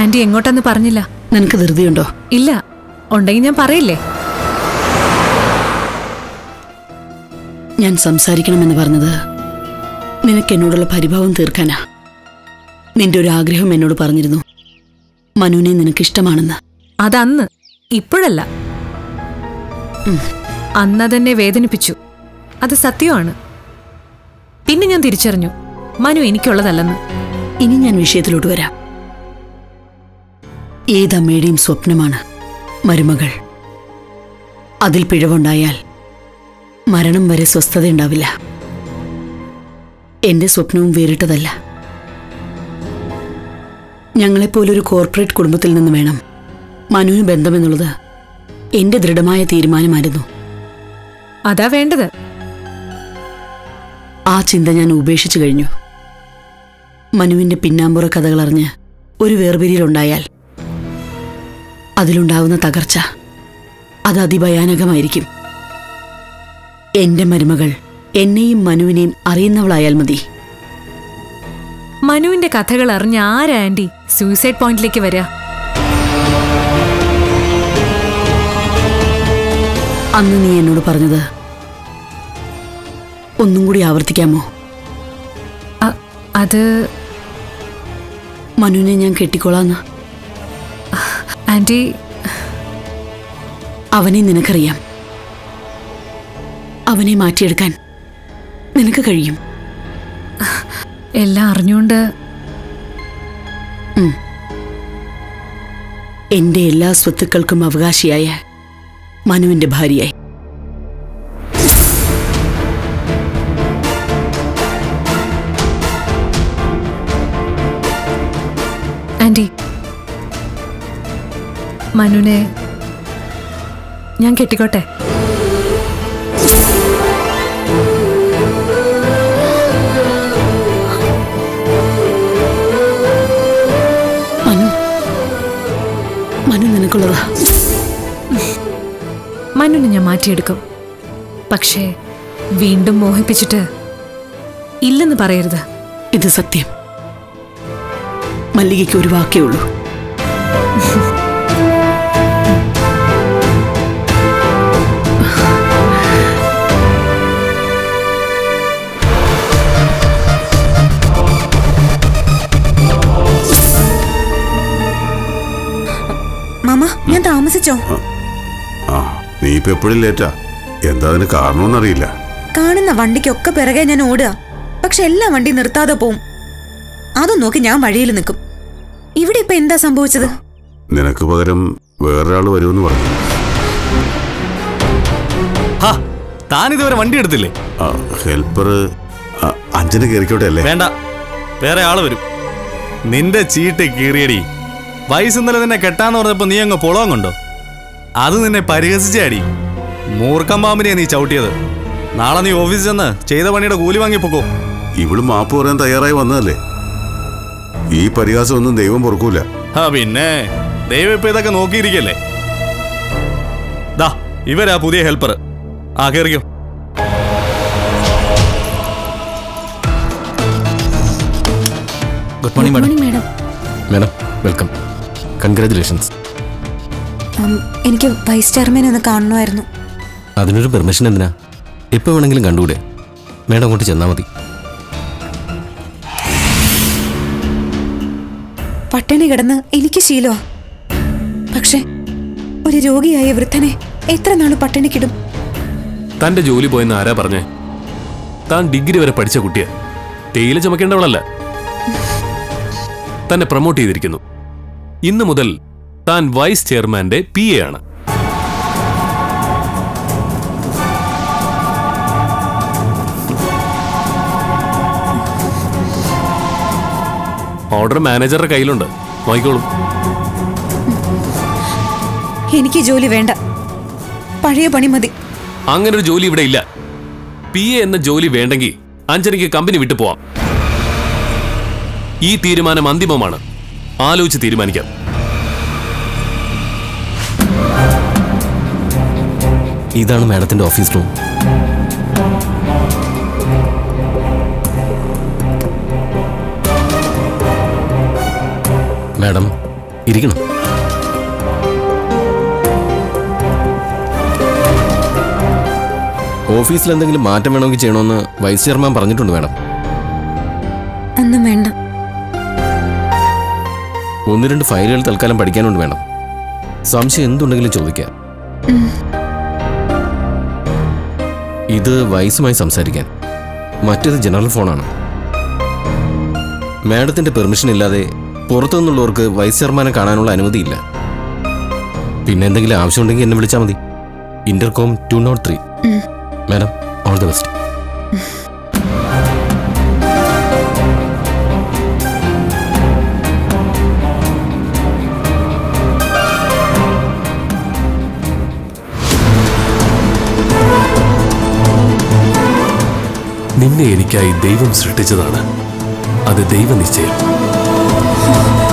anti എങ്ങോട്ടെന്ന് പറഞ്ഞില്ല നിനക്ക് ധൃതിയുണ്ടോ ഇല്ല ഉണ്ടെങ്കിൽ ഞാൻ പറയില്ലേ ഞാൻ സംസാരിക്കണമെന്ന് പറഞ്ഞത് നിനക്ക് എന്നോടുള്ള പരിഭവം തീർക്കാനാ നിന്റെ ഒരു ആഗ്രഹം എന്നോട് പറഞ്ഞിരുന്നു മനുവിനെ നിനക്കിഷ്ടമാണെന്ന് അതന്ന് ഇപ്പോഴല്ല അന്നതെന്നെ വേദനിപ്പിച്ചു അത് സത്യമാണ് പിന്നെ ഞാൻ തിരിച്ചറിഞ്ഞു മനു എനിക്കുള്ളതല്ലെന്ന് ഇനി ഞാൻ വിഷയത്തിലോട്ട് വരാം ഏതമ്മയുടെയും സ്വപ്നമാണ് മരുമകൾ അതിൽ പിഴവുണ്ടായാൽ മരണം വരെ സ്വസ്ഥതയുണ്ടാവില്ല എന്റെ സ്വപ്നവും വേറിട്ടതല്ല ഞങ്ങളെപ്പോലൊരു കോർപ്പറേറ്റ് കുടുംബത്തിൽ നിന്ന് വേണം മനുവിന് ബന്ധമെന്നുള്ളത് എന്റെ ദൃഢമായ തീരുമാനമായിരുന്നു അതാ വേണ്ടത് ആ ചിന്ത ഞാൻ ഉപേക്ഷിച്ചു കഴിഞ്ഞു മനുവിന്റെ പിന്നാമ്പുറ കഥകളറിഞ്ഞ് ഒരു വേർപിരിയിലുണ്ടായാൽ അതിലുണ്ടാവുന്ന തകർച്ച അത് അതിഭയാനകമായിരിക്കും എന്റെ മരുമകൾ എന്നെയും മനുവിനെയും അറിയുന്നവളായാൽ മതി മനുവിന്റെ കഥകൾ അറിഞ്ഞ ആരാ ആന്റി സൂയിസൈഡ് പോയിന്റിലേക്ക് വരിക അന്ന് നീ എന്നോട് പറഞ്ഞത് ഒന്നും കൂടി ആവർത്തിക്കാമോ അ- അത് മനുവിനെ ഞാൻ കെട്ടിക്കോളാന്ന് ആന്റി അവനെ നിനക്കറിയാം അവനെ മാറ്റിയെടുക്കാൻ നിനക്ക് കഴിയും എല്ലാം അറിഞ്ഞുകൊണ്ട് എന്റെ എല്ലാ സ്വത്തുക്കൾക്കും അവകാശിയായ മനുവിന്റെ ഭാര്യയായി ആന്റി മനുനെ ഞാൻ കെട്ടിക്കോട്ടെ മനു മനു നിനക്കുള്ളതാ മനുനെ ഞാൻ മാറ്റിയെടുക്കും പക്ഷേ വീണ്ടും മോഹിപ്പിച്ചിട്ട് ഇല്ലെന്ന് പറയരുത് ഇത് സത്യം മല്ലികയ്ക്ക് ഒരു വാക്കേ ഉള്ളൂ മാമ ഞാൻ താമസിച്ചോ ആ നീ ഇപ്പൊ എപ്പോഴും ലേറ്റാ എന്താ അതിന് കാരണമെന്നറിയില്ല കാണുന്ന വണ്ടിക്കൊക്കെ പിറകെ ഞാൻ ഓടുക പക്ഷെ എല്ലാ വണ്ടി നിർത്താതെ പോവും അതും നോക്കി ഞാൻ വഴിയിൽ നിൽക്കും ഇവിടെ ഇപ്പൊ എന്താ സംഭവിച്ചത് നിനക്ക് പകരം വേറൊരാൾ വരുമെന്ന് പറഞ്ഞു ഹാ താൻ ഇതുവരെ വണ്ടി എടുത്തില്ലേ ആ, ഹെൽപ്പർ ആ, അഞ്ജന കയറിക്കോട്ടെ അല്ലേ വേണ്ട വേറെ ആള് വരും നിന്റെ ചീട്ട് കീറിയടി വയസ്സ് ഇന്നലെ നിന്നെ കെട്ടാന്ന് പറഞ്ഞപ്പോ നീ അങ്ങ് പൊളവും കൊണ്ടോ അത് നിന്നെ പരിഹസിച്ചാടി മൂർഖം പാമ്പിനെയാ നീ ചവിട്ടിയത് നാളെ നീ ഓഫീസിൽ ചെന്ന് ചെയ്ത പണിയുടെ കൂലി വാങ്ങിപ്പോക്കോ ഇവള് മാപ്പ് പറയാൻ തയ്യാറായി വന്നതല്ലേ ഈ പരിഹാസം ഒന്നും ദൈവം പൊറുക്കൂല ആ പിന്നെ ദൈവം ഇപ്പൊ ഇതൊക്കെ നോക്കിയിരിക്കല്ലേ ദാ ഇവരാ പുതിയ ഹെൽപ്പർ ആ കേറിക്കോ good morning madam madam madam welcome congratulations എനിക്ക് വൈസ് ചെയർമാനെ ഒന്ന് കാണണമായിരുന്നു അതിനൊരു പെർമിഷൻ എന്തിനാ എപ്പോൾ വേണമെങ്കിലും കണ്ടുകൂടെ മാഡം അങ്ങോട്ട് ചെന്നാൽ മതി പട്ടിണി കിടന്ന് എനിക്ക് ശീലമാ പക്ഷെ ഒരു രോഗിയായ വൃദ്ധനെ എത്ര നാള് പട്ടിണിക്കിടും തന്റെ ജോലി പോയെന്ന് ആരാ പറഞ്ഞേ താൻ ഡിഗ്രി വരെ പഠിച്ച കുട്ടിയാ തേയില ചുമക്കേണ്ടവളല്ല തന്നെ പ്രൊമോട്ട് ചെയ്തിരിക്കുന്നു ഇന്നു മുതൽ താൻ വൈസ് ചെയർമാന്റെ പി എ ആണ് ഓർഡർ മാനേജറുടെ കയ്യിലുണ്ട് നോക്കിക്കോളും എനിക്ക് ഈ ജോലി വേണ്ട പഴയ പണി മതി അങ്ങനെ ഒരു ജോലി ഇവിടെ ഇല്ല പി എ എന്ന ജോലി വേണ്ടെങ്കിൽ അഞ്ജനയ്ക്ക് കമ്പനി വിട്ടു പോവാം ഈ തീരുമാനം അന്തിമമാണ് ആലോചിച്ച് തീരുമാനിക്കാം ഇതാണ് മാഡത്തിന്റെ ഓഫീസ് റൂം മാഡം ഇരിക്കണം ഓഫീസിൽ എന്തെങ്കിലും മാറ്റം വേണമെങ്കിൽ ചെയ്യണമെന്ന് വൈസ് ചെയർമാൻ പറഞ്ഞിട്ടുണ്ട് മാഡം ഒന്നും വേണ്ട ഒന്ന് രണ്ട് ഫയലുകൾ തൽക്കാലം പഠിക്കാനുണ്ട് വേണം സംശയം എന്തുണ്ടെങ്കിലും ചോദിക്കാം ഇത് വയസ്സുമായി സംസാരിക്കാൻ മറ്റേത് ജനറൽ ഫോണാണ് മാഡത്തിന്റെ പെർമിഷൻ ഇല്ലാതെ പുറത്തു നിന്നുള്ളവർക്ക് വൈസ് ചെയർമാനെ കാണാനുള്ള അനുമതിയില്ല പിന്നെ എന്തെങ്കിലും ആവശ്യമുണ്ടെങ്കിൽ എന്നെ വിളിച്ചാൽ മതി intercom two nought three madam all the best നിന്നെ എനിക്കായി ദൈവം സൃഷ്ടിച്ചതാണ് അത് ദൈവനിശ്ചയം